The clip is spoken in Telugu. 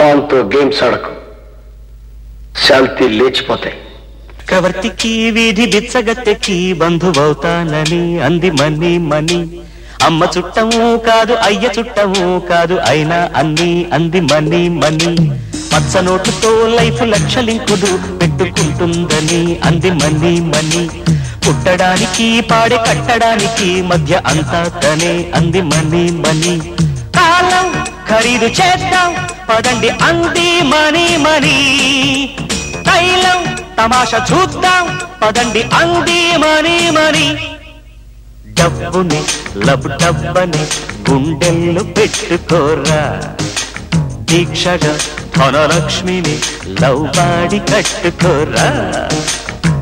దాంతో గేమ్స్ ఆడకు శాంతి లేచిపోతాయి కవర్తికి వీధి బిచ్చగత్తెకి బంధువవుతానని అంది మని మని అమ్మ చుట్టము కాదు అయ్య చుట్టము కాదు అయినా అన్ని అంది మని మని పచ్చ నోటుతో లైఫ్ లక్షలింకుడు పెట్టుకుంటుందని అంది మని మని పుట్టడానికి పాడే కట్టడానికి మధ్య అంతా తనే అంది మని మని కాలం ఖరీదు చేద్దాం పదండి అంది మని మని తైలం తమాషా చూద్దాం పదండి అంది మని మని డబ్బుని లబ్ డబ్బని గుండెల్లో పెట్టుకోరా దీక్షగా ధనలక్ష్మిని లవ్ బాడి కట్టుకోరా